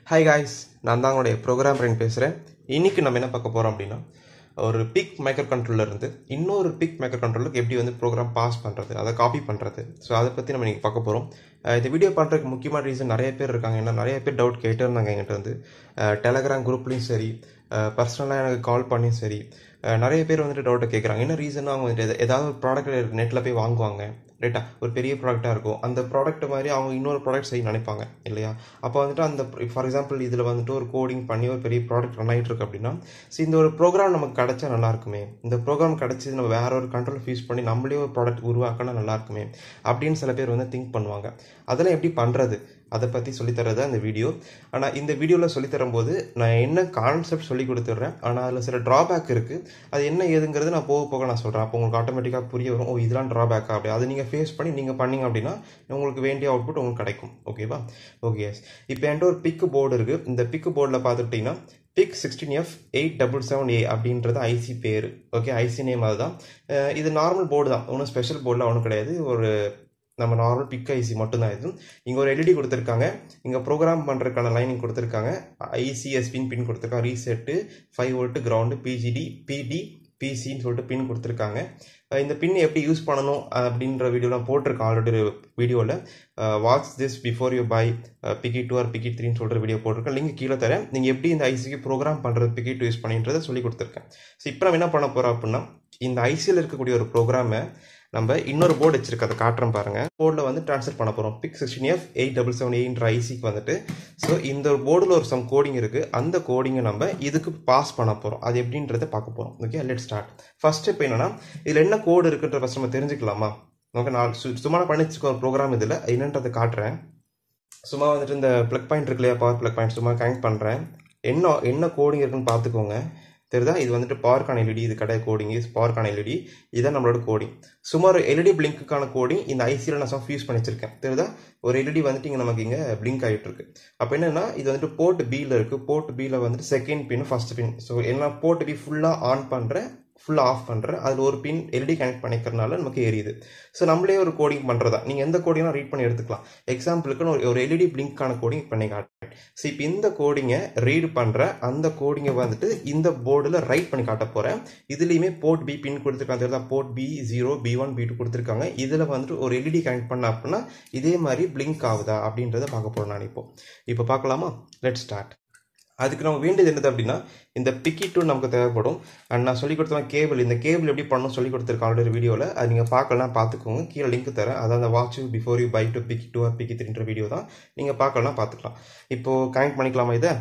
hi guys நான் தான் உங்களுடைய ப்ரோக்ராம் ஃப்ரெண்ட் பேசுகிறேன் இன்றைக்கி நம்ம என்ன பார்க்க போகிறோம் அப்படின்னா ஒரு பிக் மைக்ரோ கண்ட்ரோலர் இருந்து இன்னொரு பிக் மைக்ரோ கண்ட்ரோலருக்கு எப்படி வந்து ப்ரோக்ராம் பாஸ் பண்ணுறது அதை காப்பி பண்ணுறது ஸோ அதை பற்றி நம்ம இன்றைக்கி பார்க்க போகிறோம் இந்த வீடியோ பண்ணுறதுக்கு முக்கியமான ரீசன் நிறைய பேர் இருக்காங்க ஏன்னா நிறைய பேர் டவுட் கேட்டே இருந்தாங்க என்கிட்ட வந்து டெலகிராம் குரூப்லேயும் சரி பர்சனலாக எனக்கு கால் பண்ணியும் சரி அஹ் நிறைய பேர் வந்துட்டு டவுட்டை கேட்குறாங்க என்ன ரீசன் அவங்க வந்துட்டு எத- ஏதாவது ஒரு ப்ராடக்ட் நெட்டில் போய் வாங்குவாங்க ரைட்டா ஒரு பெரிய ப்ராடக்டாக இருக்கும் அந்த ப்ராடக்ட் மாதிரி அவங்க இன்னொரு ப்ராடக்ட் செய்ய நினைப்பாங்க இல்லையா அப்போ வந்துட்டு அந்த ஃபார் எக்ஸாம்பிள் இதில் வந்துட்டு ஒரு கோடிங் பண்ணி ஒரு பெரிய ப்ராடக்ட் ரன் ஆகிட்டு இருக்கு அப்படின்னா ஸோ இந்த ஒரு ப்ரோக்ராம் நமக்கு கிடைச்சா நல்லா இருக்குமே இந்த ப்ரோக்ராம் கிடைச்சி நம்ம வேற ஒரு கண்ட்ரோல் யூஸ் பண்ணி நம்மளே ஒரு ப்ராடக்ட் உருவாக்கினா நல்லா இருக்குமே அப்படின்னு சில பேர் வந்து திங்க் பண்ணுவாங்க அதெல்லாம் எப்படி பண்ணுறது அதை பற்றி சொல்லித்தரது அந்த வீடியோ ஆனால் இந்த வீடியோவில் சொல்லித்தரும்போது நான் என்ன கான்செப்ட் சொல்லி கொடுத்துட்றேன் ஆனால் அதில் சில ட்ராபேக் இருக்குது அது என்ன ஏதுங்கிறது நான் போக போக நான் சொல்கிறேன் அப்போ உங்களுக்கு ஆட்டோமேட்டிக்காக புரிய வரும் ஓ இதெல்லாம் ட்ராபேக்கா அப்படி அதை நீங்கள் ஃபேஸ் பண்ணி நீங்கள் பண்ணீங்க அப்படின்னா உங்களுக்கு வேண்டிய அவுட்புட் உங்களுக்கு கிடைக்கும் ஓகேவா ஓகே எஸ் இப்போ என்கிட்ட ஒரு பிக்கு போர்டு இருக்குது இந்த பிக்கு போர்டில் பார்த்துக்கிட்டிங்கன்னா PIC sixteen F eight double seven A அப்படின்றது ஐசி பேர் ஓகே ஐசி நேம் அதுதான் அஹ் இது நார்மல் போர்டு தான் ஒன்றும் ஸ்பெஷல் போர்டில் ஒன்றும் கிடையாது ஒரு நம்ம நார்மல் பிக் ஐசி மட்டும்தான் இது இங்கே ஒரு எல்இடி கொடுத்துருக்காங்க இங்கே ப்ரோக்ராம் பண்ணுறதுக்கான லைனிங் கொடுத்துருக்காங்க ஐசிஎஸ் பின் பின் கொடுத்துருக்காங்க reset five volt ground PGD PD பிசின்னு சொல்லிட்டு பின் கொடுத்துருக்காங்க அஹ் இந்த பின் எப்படி யூஸ் பண்ணணும் அப்படின்ற வீடியோலாம் போட்டிருக்கேன் ஆல்ரெடி வீடியோவில் watch this before you buy PICkit two or PICkit த்ரீன்னு சொல்கிற வீடியோ போட்டிருக்கேன் லிங்க் கீழே தரேன் நீங்கள் எப்படி இந்த ஐசிக்கு ப்ரோக்ராம் பண்ணுறது பிகி டூ யூஸ் பண்ணின்றதை சொல்லி கொடுத்துருக்கேன் ஸோ இப்போ நம்ம என்ன பண்ண போகிறோம் அப்படின்னா இந்த ஐசியில் இருக்கக்கூடிய ஒரு ப்ரோக்ராமை நம்ம இன்னொரு போர்டு வச்சிருக்கு அதை காட்டுறோம் பாருங்க போர்டில் வந்து ட்ரான்ஸ்ஃபர் பண்ண போகிறோம் PIC sixteen F eight double seven எயின்ற ஐசிக்கு வந்துட்டு ஸோ இந்த ஒரு போர்டில் ஒரு சம் கோடிங் இருக்குது அந்த கோடிங்கை நம்ம இதுக்கு பாஸ் பண்ண போகிறோம் அது எப்படின்றத பார்க்க போகிறோம் ஓகே லெட் ஸ்டார்ட் ஃபர்ஸ்ட் இப்போ என்னன்னா இதில் என்ன கோடு இருக்குன்ற ஃபர்ஸ்ட் நம்ம தெரிஞ்சுக்கலாமா ஓகே நான் சு- சும்மா நான் பண்ணி வச்சுக்கோ ஒரு ப்ரோக்ராம் இதில் என்னன்றதை காட்டுறேன் சும்மா வந்துட்டு இந்த ப்ளக் பாயிண்ட் இருக்கு இல்லையா பவர் ப்ளக் பாயிண்ட் சும்மா கனெக்ட் பண்ணுறேன் என்ன என்ன கோடிங் இருக்குன்னு பார்த்துக்கோங்க தெரியுதா இது வந்துட்டு பவர்க்கான எல்இடி இது கிடையாது கோடிங் இது பவர்க்கான எல்இடி இதான் நம்மளோட கோடிங் சும்மா ஒரு எல்இடி பிளிங்க்குக்கான கோடிங் இந்த ஐசியில் நான் சும்மா ஃபியூஸ் பண்ணி வச்சிருக்கேன் தெரியுதா ஒரு எல்இடி வந்துட்டு இங்கே நமக்கு இங்கே பிளிங்க் ஆகிட்டு இருக்கு அப்போ என்னன்னா இது வந்துட்டு போர்ட் பியில் இருக்கு போர்ட் பியில் வந்துட்டு second pin first pin so என்ன போர்ட் பி ஃபுல்லாக ஆன் பண்ணுறேன் ஃபுல்லாக ஆஃப் பண்ணுறேன் அதில் ஒரு பின் எல்இடி கனெக்ட் பண்ணிக்கிறனால நமக்கு எரியுது ஸோ நம்மளே ஒரு கோடிங் பண்ணுறதா நீங்கள் எந்த கோடிங்கும் ரீட் பண்ணி எடுத்துக்கலாம் எக்ஸாம்பிளுக்கு ஒரு ஒரு எல்இடி பிளிங்க்கான கோடிங் பண்ணி காட்டுறேன் ஸோ இப்போ இந்த கோடிங்கை ரீட் பண்ணுற அந்த கோடிங்கை வந்துட்டு இந்த போர்டில் ரைட் பண்ணி காட்ட போகிறேன் இதுலேயுமே போர்ட் பி பின் கொடுத்துருக்காங்க தெரியுதா port B zero B one B two கொடுத்துருக்காங்க இதில் வந்துட்டு ஒரு எல்இடி கனெக்ட் பண்ண அப்படின்னா இதே மாதிரி பிளிங்க் ஆகுதா அப்படின்றத பார்க்க போகிறோம் நான் இப்போ இப்போ பார்க்கலாமா லெட் ஸ்டார்ட் அதுக்கு நம்ம வேண்டியது என்னது அப்படின்னா இந்த பிக்கி டூ நமக்கு தேவைப்படும் அண்ட் நான் சொல்லி கொடுத்த கேபிள் இந்த கேபிள் எப்படி பண்ணணும் சொல்லி கொடுத்துருக்கேன் ஆல்ரெடி வீடியோவில் அது நீங்கள் பார்க்கலாம் பார்த்துக்கோங்க கீழே லிங்க் தரேன் அதான் அந்த watch before you buy to PICkit two or PICkit த்ரீன்ற வீடியோ தான் நீங்கள் பார்க்கலாம் பார்த்துக்கலாம் இப்போது கனெக்ட் பண்ணிக்கலாமா இதை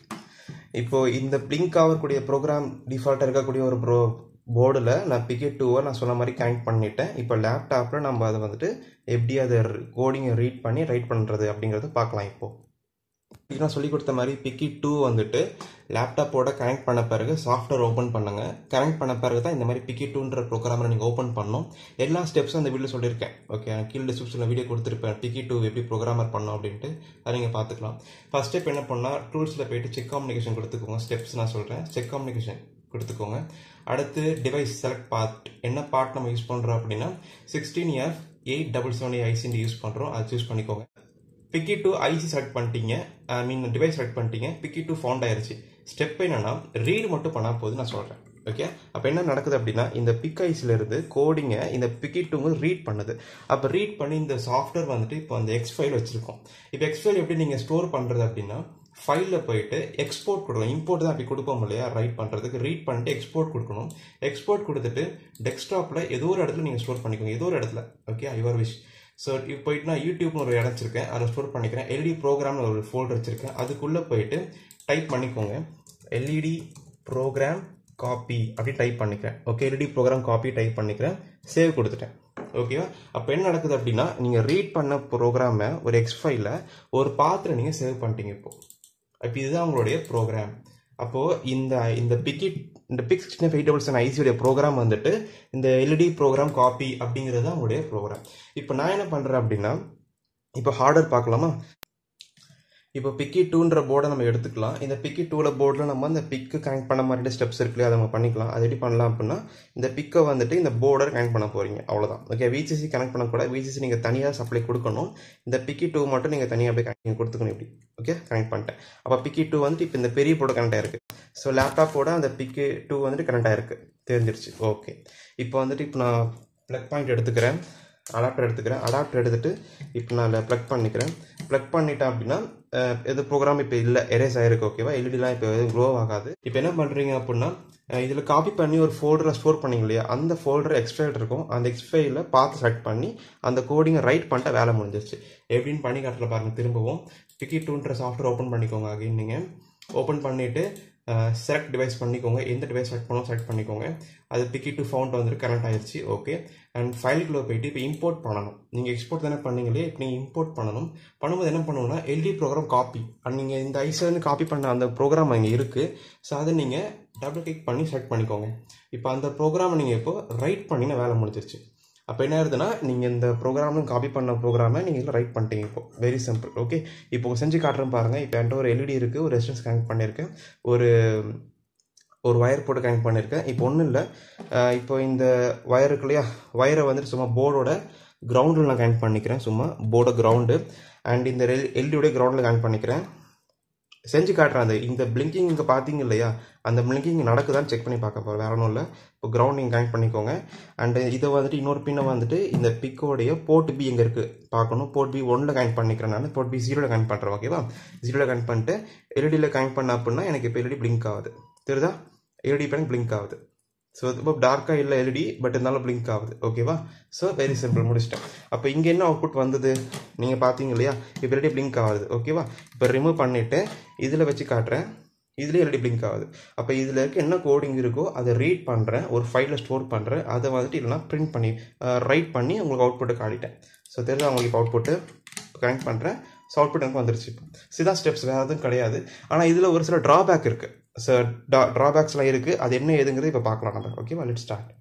இப்போ இந்த பிளிங்க் ஆகக்கூடிய ப்ரோக்ராம் டிஃபால்ட்டாக இருக்கக்கூடிய ஒரு ப்ரோ போர்டில் நான் பிக்கெட் டூவை நான் சொன்ன மாதிரி கனெக்ட் பண்ணிட்டேன் இப்போ லேப்டாப்பில் நம்ம அதை வந்துட்டு எப்படி அதை கோடிங்கை ரீட் பண்ணி ரைட் பண்ணுறது அப்படிங்கிறத பார்க்கலாம் இப்போது இது நான் சொல்லி கொடுத்த மாதிரி பிக்கி டூ வந்துட்டு லேப்டாப்போட கனெக்ட் பண்ண பிறகு சாஃப்ட்வேர் ஓப்பன் பண்ணுங்க கனெக்ட் பண்ண பிறகு தான் இந்த மாதிரி பிக்கி டூன்ற ப்ரோக்ராமை நீங்கள் ஓப்பன் பண்ணணும் எல்லா ஸ்டெப்ஸும் அந்த வீடியோ சொல்லியிருக்கேன் ஓகே கீழே டிஸ்கிரிப்ஷனில் வீடியோ கொடுத்துருப்பேன் பிக்கி டூ எப்படி ப்ரோக்ராமர் பண்ணோம் அப்படின்ட்டு அதை நீங்கள் பார்த்துக்கலாம் ஃபர்ஸ்ட் ஸ்டெப் என்ன பண்ணால் டூல்ஸில் போயிட்டு செக் கம்யூனிகேஷன் கொடுத்துக்கோங்க ஸ்டெப்ஸ் நான் சொல்கிறேன் செக் கம்யூனிகேஷன் கொடுத்துக்கோங்க அடுத்து டிவைஸ் செலக்ட் பார்ட் என்ன பார்ட் நம்ம யூஸ் பண்ணுறோம் அப்படின்னா sixteen F eight double seven ஐசின்னு யூஸ் பண்ணுறோம் அதை சூஸ் பண்ணிக்கோங்க பிக்கி டூ ஐசி செலக்ட் பண்ணிட்டீங்க ஐ மீன் டிவைஸ் செலக்ட் பண்ணிட்டீங்க பிக்கி டூ ஃபவுண்ட் ஆயிருச்சு ஸ்டெப் என்னன்னா ரீட் மட்டும் பண்ணால் போது நான் சொல்கிறேன் ஓகே அப்போ என்ன நடக்குது அப்படின்னா இந்த பிக் ஐஸ்ல இருந்து கோடிங்கை இந்த பிக்கி டூங்க ரீட் பண்ணுது அப்போ ரீட் பண்ணி இந்த சாஃப்ட்வேர் வந்துட்டு இப்போ அந்த எக்ஸ் ஃபைல் வச்சிருக்கோம் இப்போ எக்ஸ் ஃபைல் எப்படி நீங்கள் ஸ்டோர் பண்ணுறது அப்படின்னா ஃபைலில் போயிட்டு எக்ஸ்போர்ட் கொடுக்கணும் இம்போர்ட் தான் அப்படி கொடுப்போம் இல்லையா ரைட் பண்ணுறதுக்கு ரீட் பண்ணிட்டு எக்ஸ்போர்ட் கொடுக்கணும் எக்ஸ்போர்ட் கொடுத்துட்டு டெஸ்க்டாப்பில் ஏதோ ஒரு இடத்துல நீங்கள் ஸ்டோர் பண்ணிக்கோங்க ஏதோ ஒரு இடத்துல ஓகே யுவர் விஷ் ஸோ இப்போ போயிட்டு நான் யூடியூப்னு ஒரு இடம் வச்சிருக்கேன் அதை ஸ்டோர் பண்ணிக்கிறேன் எல்இடி ப்ரோக்ராம்னு ஒரு ஃபோல்டர் வச்சிருக்கேன் அதுக்குள்ளே போயிட்டு டைப் பண்ணிக்கோங்க எல்இடி ப்ரோக்ராம் காப்பி அப்படி டைப் பண்ணிக்கிறேன் okay LED program copy type பண்ணிக்கிறேன் சேவ் கொடுத்துட்டேன் ஓகேவா அப்போ என்ன நடக்குது அப்படின்னா நீங்கள் ரீட் பண்ண ப்ரோக்ராமை ஒரு எக்ஸ் ஃபைலில் ஒரு பாத்திரம் நீங்கள் சேவ் பண்ணிட்டீங்க இப்போ இப்போ இதுதான் உங்களுடைய ப்ரோக்ராம் அப்போது இந்த இந்த பிக்கி இந்த PIC sixteen eight double seven ஐசியோடைய ப்ரோக்ராம் வந்துட்டு இந்த எல்இடி ப்ரோக்ராம் காப்பி அப்படிங்கிறது தான் உங்களுடைய ப்ரோக்ராம் இப்போ நான் என்ன பண்ணுறேன் அப்படின்னா இப்போ ஹார்டர் பார்க்கலாமா இப்போ பிக்கி டூன்ற போர்டை நம்ம எடுத்துக்கலாம் இந்த பிக்கி டூவில் போர்டில் நம்ம அந்த பிக்கு கனெக்ட் பண்ண மாதிரி ஸ்டெப்ஸ் இருக்கு அதை நம்ம பண்ணிக்கலாம் அது எப்படி பண்ணலாம் அப்படின்னா இந்த பிக்கை வந்துட்டு இந்த போர்டை கனெக்ட் பண்ண போகிறீங்க அவ்வளோதான் ஓகே விசிசி கனெக்ட் பண்ணக்கூடாது விசிசி நீங்கள் தனியாக சப்ளை கொடுக்கணும் இந்த பிக்கி டூ மட்டும் நீங்கள் தனியாக அப்படியே கனெக்ட் கொடுத்துக்கணும் இப்படி ஓகே கனெக்ட் பண்ணிட்டேன் அப்போ பிக்கி டூ வந்துட்டு இப்போ இந்த பெரிய போர்டு கனெக்ட் ஆயிருக்கு ஸோ லேப்டாப்போட அந்த பிக்கு டூ வந்துட்டு கனெக்ட் ஆயிருக்கு தெரிஞ்சிருச்சு ஓகே இப்போ வந்துட்டு இப்போ நான் ப்ளக் பாயிண்ட் எடுத்துக்கிறேன் அடாப்டர் எடுத்துக்கிறேன் அடாப்டர் எடுத்துகிட்டு இப்போ நான் அதில் ப்ளக் பண்ணிக்கிறேன் ப்ளக் பண்ணிட்டேன் அப்படின்னா எது ப்ரோக்ராம் இப்போ இல்லை எரேஸ் ஆயிருக்கு ஓகேவா எல்இடிலாம் இப்போ எதுவும் க்ளோ ஆகாது இப்போ என்ன பண்ணுறீங்க அப்படின்னா இதில் காப்பி பண்ணி ஒரு ஃபோல்டரை ஸ்டோர் பண்ணீங்க இல்லையா அந்த ஃபோல்டர் எக்ஸ்ட்ராக்ட் இருக்கும் அந்த எக்ஸ்ட்ரையில் பார்த்து செலக்ட் பண்ணி அந்த கோடிங்கை ரைட் பண்ணிட்டு வேலை முடிஞ்சிருச்சு எப்படின்னு பண்ணி காட்டுற பாருங்கள் திரும்பவும் பிக்கி டூன்ற சாஃப்ட்வேர் ஓப்பன் பண்ணிக்கோங்க அகைன் நீங்கள் ஓப்பன் பண்ணிவிட்டு செலக்ட் டிவைஸ் பண்ணிக்கோங்க எந்த டிவைஸ் செலக்ட் பண்ணணும் செலக்ட் பண்ணிக்கோங்க அது பிக்கி டு ஃபவுண்ட் வந்துட்டு கனெக்ட் ஆயிடுச்சு ஓகே அண்ட் ஃபைலுக்குள்ளே போயிட்டு இப்போ இம்போர்ட் பண்ணணும் நீங்கள் எக்ஸ்போர்ட் தானே பண்ணீங்களே இப்போ நீங்கள் இம்போர்ட் பண்ணணும் பண்ணும்போது என்ன பண்ணணும்னா எல்டி ப்ரோக்ராம் காப்பி அண்ட் நீங்கள் இந்த ஐசிலேருந்து காப்பி பண்ண அந்த ப்ரோக்ராம் அங்கே இருக்குது ஸோ அதை நீங்கள் டபுள் கிளிக் பண்ணி செலக்ட் பண்ணிக்கோங்க இப்போ அந்த ப்ரோக்ராமை நீங்கள் இப்போ ரைட் பண்ணின வேலை முடிஞ்சிருச்சு அப்போ என்ன ஆகுதுன்னா நீங்கள் இந்த ப்ரோக்ராமும் காப்பி பண்ண ப்ரோக்ராமை நீங்கள் இதில் ரைட் பண்ணிட்டீங்க இப்போ வெரி சிம்பிள் ஓகே இப்போ செஞ்சு காட்டுறேன் பாருங்கள் இப்போ என்கிட்ட ஒரு எல்இடி இருக்குது ஒரு ரெசிஸ்டன்ஸ் கனெக்ட் பண்ணியிருக்கேன் ஒரு ஒரு ஒயர் போட்டு கனெக்ட் பண்ணியிருக்கேன் இப்போ ஒன்றும் இல்லை இப்போ இந்த ஒயர் இருக்கு இல்லையா ஒயரை வந்துட்டு சும்மா போர்டோட கிரவுண்டில் நான் கனெக்ட் பண்ணிக்கிறேன் சும்மா போர்டை கிரவுண்டு அண்ட் இந்த எல் எல்இடியோட கிரவுண்டில் கனெக்ட் பண்ணிக்கிறேன் செஞ்சு காட்டுறேன் அந்த இந்த பிளிங்கிங் இங்கே பார்த்தீங்க இல்லையா அந்த பிளிங்கிங் நடக்குதான்னு செக் பண்ணி பார்க்க போகிறேன் வேற ஒன்றும் இல்லை இப்போ கிரவுண்டிங் கனெக்ட் பண்ணிக்கோங்க அண்டு இதை வந்துட்டு இன்னொரு பின்னை வந்துட்டு இந்த பிக்கோடைய போர்ட் பி எங்கே இருக்குது பார்க்கணும் போர்ட் பி ஒன்றில் கனெக்ட் பண்ணிக்கிறேன் நான் போர்ட் பி ஜீரோவில் கனெக்ட் பண்ணுறேன் ஓகேவா ஜீரோவில் கனெக்ட் பண்ணிட்டு எல்இடியில் கனெக்ட் பண்ண அப்படின்னா எனக்கு இப்போ எல்இடி பிளிங்க் ஆகுது தெரியுதா எல்இடி இப்போ எனக்கு பிளிங்க் ஆகுது ஸோ இப்போ டார்க்காக இல்லை எல்இடி பட் இருந்தாலும் பிளிங்க் ஆகுது ஓகேவா ஸோ வெரி சிம்பிள் முடிச்சிட்டேன் அப்போ இங்கே என்ன அவுட்புட் வந்தது நீங்கள் பார்த்தீங்க இல்லையா இப்போ எல்இடி பிளிங்க் ஆகுது ஓகேவா இப்போ ரிமூவ் பண்ணிவிட்டு இதில் வச்சு காட்டுறேன் இதுலேயே எல்இடி பிளிங்க் ஆகுது அப்போ இதில் இருக்க என்ன கோடிங் இருக்கோ அதை ரீட் பண்ணுறேன் ஒரு ஃபைலில் ஸ்டோர் பண்ணுறேன் அதை வந்துட்டு இல்லைனா பிரிண்ட் பண்ணி ரைட் பண்ணி உங்களுக்கு அவுட்புட்டை காட்டிட்டேன் ஸோ தெரிஞ்சு அவங்களுக்கு இப்போ அவுட்புட்டு கனெக்ட் பண்ணுறேன் ஸோ அவுட்புட் எனக்கு வந்துருச்சு இப்போ சிதா ஸ்டெப்ஸ் வேறு எதுவும் கிடையாது ஆனால் இதில் ஒரு சில ட்ராபேக் இருக்குது ஸோ ட்ரா ட்ராபேக்ஸ்லாம் இருக்குது அது என்ன ஏதுங்கிறது இப்போ பார்க்கலாம் நம்ம ஓகேவா லெட் ஸ்டார்ட்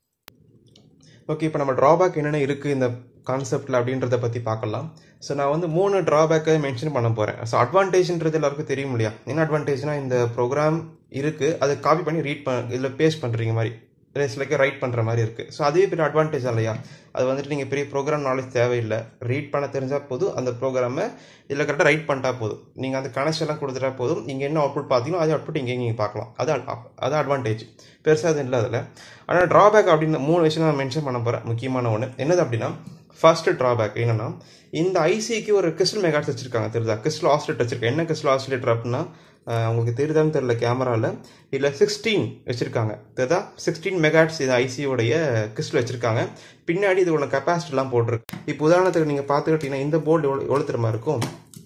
ஓகே இப்போ நம்ம ட்ராபேக் என்னென்ன இருக்குது இந்த கான்செப்டில் அப்படின்றத பற்றி பார்க்கலாம் ஸோ நான் வந்து மூணு ட்ராபேக்கை மென்ஷன் பண்ண போகிறேன் ஸோ அட்வான்டேஜ்ன்றது எல்லாருக்கும் தெரியும் இல்லையா என்ன அட்வான்டேஜ்னா இந்த ப்ரோக்ராம் இருக்குது அதை காப்பி பண்ணி ரீட் பண்ண இதில் பேஸ்ட் பண்ணுறீங்க மாதிரி லைக் ரைட் பண்ணுற மாதிரி இருக்குது ஸோ அதே பெரிய அட்வான்டேஜ் இல்லையா அது வந்துட்டு நீங்கள் பெரிய ப்ரோக்ராம் நாலேஜ் தேவையில்லை ரீட் பண்ண தெரிஞ்சால் போதும் அந்த ப்ரோக்ராமை இதில் கரெக்டாக ரைட் பண்ணிட்டா போதும் நீங்கள் அந்த கனெக்ஷன்லாம் கொடுத்துட்டா போதும் நீங்கள் என்ன அவுட்புட் பார்த்தீங்களோ அதே அவுட்புட் இங்கே நீங்கள் பார்க்கலாம் அது அது அட்வான்டேஜ் பெருசாக அது இல்லை அதில் ஆனால் ட்ராபேக் அப்படின்னு மூணு விஷயம் நான் மென்ஷன் பண்ண போகிறேன் முக்கியமான ஒன்று என்னது அப்படின்னா ஃபர்ஸ்ட் ட்ராபேக் என்னன்னா இந்த ஐசிக்கு ஒரு கிறிஸ்டல் மெகாட்ஸ் வச்சிருக்காங்க தெரியுதா கிறிஸ்டல் ஆஸ்லேட் வச்சிருக்காங்க என்ன கிறிஸ்டல் ஆஸ்லேட்டர் அப்படின்னா உங்களுக்கு தெரியுதான்னு தெரியல கேமராவில் இதில் சிக்ஸ்டீன் வச்சுருக்காங்க தெரியுதா சிக்ஸ்டீன் மெகாட்ஸ் இது ஐசியோடைய கிறிஸ்டல் வச்சுருக்காங்க பின்னாடி இது ஒன்று கெப்பாசிட்டிலாம் போட்டிருக்கு இப்போ உதாரணத்துக்கு நீங்கள் பார்த்துக்கிட்டீங்கன்னா இந்த போர்டு எவ்வளோ எவ்வளோ திறமா இருக்கும்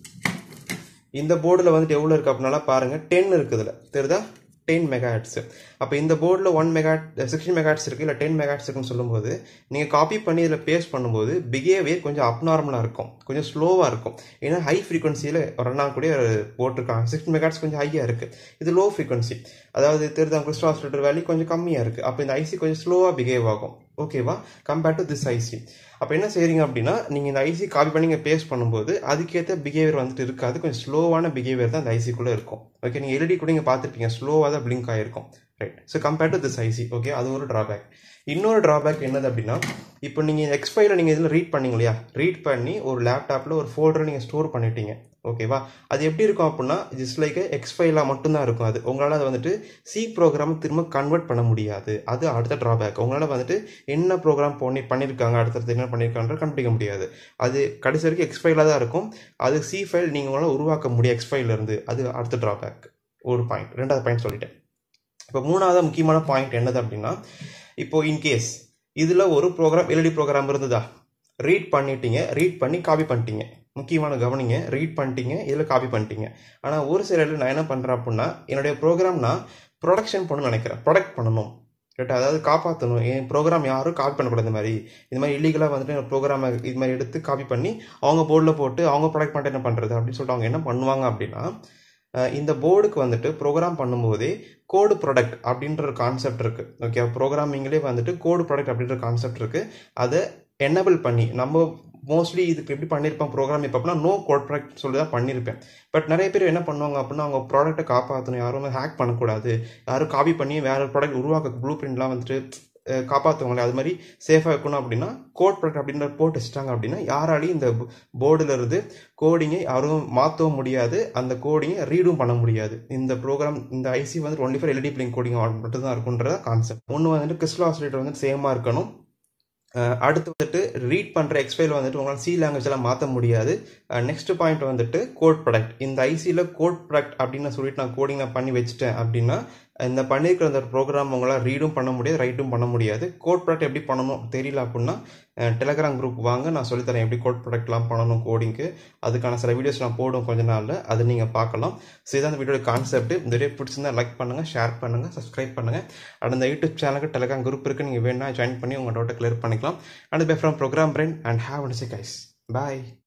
இந்த போர்டில் வந்துட்டு எவ்வளோ இருக்குது அப்படின்னால பாருங்கள் டென் இருக்குதுல தெரியுதா டென் மெகாட்ஸ் அப்போ இந்த போர்டில் ஒன் மெகாட் சிக்ஸ்டீன் மெகாட்ஸ் இருக்குது இல்லை டென் மெகாட்ஸ் இருக்குன்னு சொல்லும்போது நீங்கள் காப்பி பண்ணி இதில் பேஸ்ட் பண்ணும்போது பிஹேவியர் கொஞ்சம் அப்நார்மலாக இருக்கும் கொஞ்சம் ஸ்லோவாக இருக்கும் ஏன்னா ஹை ஃப்ரீக்வன்சியில் ரன் ஆகக்கூடிய போட்டிருக்காங்க சிக்ஸ்டீன் மெகாட்ஸ் கொஞ்சம் ஹையாக இருக்குது இது லோ ஃப்ரீக்வன்சி அதாவது தெரிஞ்ச கிறிஸ்டாஸ்லேட்டர் வேல்யூ கொஞ்சம் கம்மியாக இருக்குது அப்போ இந்த ஐசி கொஞ்சம் ஸ்லோவாக பிஹேவ் ஆகும் ஓகேவா கம்பேர்ட் டு திஸ் ஐசி அப்போ என்ன செய்றீங்க அப்படின்னா நீங்கள் இந்த ஐசி காப்பி பண்ணி நீங்கள் பேஸ்ட் பண்ணும்போது அதுக்கேற்ற பிஹேவியர் வந்துட்டு இருக்காது கொஞ்சம் ஸ்லோவான பிஹேவியர் தான் அந்த ஐசிக்குள்ளே இருக்கும் ஓகே நீங்கள் எல்இடி கூட நீங்கள் பார்த்துருப்பீங்க ஸ்லோவாக தான் பிளிங்க் ஆகிருக்கும் right so compared to this IC okay அது ஒரு ட்ராபேக் இன்னொரு ட்ராபேக் என்னது அப்படின்னா இப்போ நீங்கள் எக்ஸ்பைல நீங்கள் இதில் ரீட் பண்ணீங்க இல்லையா ரீட் பண்ணி ஒரு லேப்டாப்பில் ஒரு ஃபோல்டரை நீங்கள் ஸ்டோர் பண்ணிட்டீங்க ஓகேவா அது எப்படி இருக்கும் அப்படின்னா ஜஸ்ட் லைக் எக்ஸ் ஃபைலாக மட்டும்தான் இருக்கும் அது உங்களால் அதை வந்துட்டு சி ப்ரோக்ராம் திரும்ப கன்வெர்ட் பண்ண முடியாது அது அடுத்த ட்ராபேக் உங்களால் வந்துட்டு என்ன ப்ரோக்ராம் பண்ணி பண்ணியிருக்காங்க அடுத்தடுத்து என்ன பண்ணியிருக்காங்க கண்டுபிடிக்க முடியாது அது கடைசி வரைக்கும் எக்ஸ் ஃபைலாக தான் இருக்கும் அது சி ஃபைல் நீங்கள் உங்களால் உருவாக்க முடியும் எக்ஸ் ஃபைலேருந்து அது அடுத்த ட்ராபேக் ஒரு பாயிண்ட் ரெண்டாவது பாயிண்ட் சொல்லிட்டேன் இப்போ மூணாவது முக்கியமான பாயிண்ட் என்னது அப்படின்னா இப்போ இன்கேஸ் இதில் ஒரு ப்ரோக்ராம் எல்இடி ப்ரோக்ராம் இருந்ததா ரீட் பண்ணிட்டீங்க ரீட் பண்ணி காப்பி பண்ணிட்டீங்க முக்கியமான கவனிங்க ரீட் பண்ணிட்டீங்க இதில் காப்பி பண்ணிட்டீங்க ஆனால் ஒரு சில இடத்துல நான் என்ன பண்ணுறேன் அப்படின்னா என்னுடைய ப்ரோக்ராம் நான் ப்ரொடக்ஷன் பண்ணணும்னு நினைக்கிறேன் ப்ரொடக்ட் பண்ணணும் ரைட் அதாவது காப்பாற்றணும் என் ப்ரோக்ராம் யாரும் காப்பி பண்ணக்கூடாது இந்த மாதிரி இந்த மாதிரி இல்லீகலாக வந்துட்டு ப்ரோக்ராமை இது மாதிரி எடுத்து காப்பி பண்ணி அவங்க போர்டில் போட்டு அவங்க ப்ராடக்ட் பண்ணிட்டு என்ன பண்ணுறது அப்படின்னு சொல்லிட்டு அவங்க என்ன பண்ணுவாங்க அப்படின்னா இந்த போர்டுக்கு வந்துட்டு ப்ரோக்ராம் பண்ணும்போதே கோடு ப்ராடக்ட் அப்படின்ற ஒரு கான்செப்ட் இருக்குது ஓகே ப்ரோக்ராமிங்லேயே வந்துட்டு கோடு ப்ராடக்ட் அப்படின்ற கான்செப்ட் இருக்குது அதை என்னபிள் பண்ணி நம்ம மோஸ்ட்லி இதுக்கு எப்படி பண்ணியிருப்பேன் ப்ரோக்ராம் இப்போ அப்படின்னா நோ கோட் ப்ராடக்ட் சொல்லி தான் பண்ணியிருப்பேன் பட் நிறைய பேர் என்ன பண்ணுவாங்க அப்படின்னா அவங்க ப்ராடக்ட்டை காப்பாற்றணும் யாரும் வந்து ஹேக் பண்ணக்கூடாது யாரும் காப்பி பண்ணி வேறு ப்ராடக்ட் உருவாக்க ப்ளூ பிரிண்ட்லாம் வந்துட்டு அஹ், காப்பாற்றுவாங்களே அது மாதிரி சேஃபாக இருக்கணும் அப்படின்னா கோட் ப்ராடக்ட் அப்படின்ற போட்டு வச்சுட்டாங்க அப்படின்னா யாராலையும் இந்த போர்டில் இருந்து கோடிங்கை யாரும் மாற்றவும் முடியாது அந்த கோடிங்கை ரீடும் பண்ண முடியாது இந்த ப்ரோக்ராம் இந்த ஐசி வந்து only for LED blink coding மட்டும் தான் இருக்குன்றத கான்செப்ட் ஒன்று வந்துட்டு கிறிஸ்டல் ஆசிலேட்டர் வந்து சேமாக இருக்கணும் அஹ் அடுத்து வந்துட்டு ரீட் பண்ணுற எக்ஸ்பைல் வந்துட்டு உங்களால் சி லாங்குவேஜ் எல்லாம் மாற்ற முடியாது நெக்ஸ்ட் பாயிண்ட் வந்துட்டு கோட் ப்ராடக்ட் இந்த ஐசியில் கோட் ப்ராடக்ட் அப்படின்னு சொல்லிட்டு நான் கோடிங் நான் பண்ணி வச்சுட்டேன் அப்படின்னா இந்த பண்ணியிருக்கிற அந்த ப்ரோக்ராம் உங்களால் ரீடும் பண்ண முடியாது ரைட்டும் பண்ண முடியாது கோட் ப்ராடக்ட் எப்படி பண்ணணும் தெரியல அப்படின்னா டெலகிராம் குரூப் வாங்க நான் சொல்லித்தரேன் எப்படி கோட் ப்ராடக்ட்லாம் பண்ணணும் கோடிங்க்கு அதுக்கான சில வீடியோஸ் நான் போடும் கொஞ்ச நாளில் அது நீங்கள் பார்க்கலாம் ஸோ இதான் இந்த வீடியோட கான்செப்ட் இந்த வீடியோ பிடிச்சிருந்தா லைக் பண்ணுங்கள் ஷேர் பண்ணுங்கள் சப்ஸ்கிரைப் பண்ணுங்கள் அண்ட் இந்த யூடியூப் சேனலுக்கு டெலகிராம் குரூப் இருக்குது நீங்கள் வேணா ஜாயின் பண்ணி உங்கள் டவுட்டை கிளியர் பண்ணிக்கலாம் and bye from program brain and have and see guys bye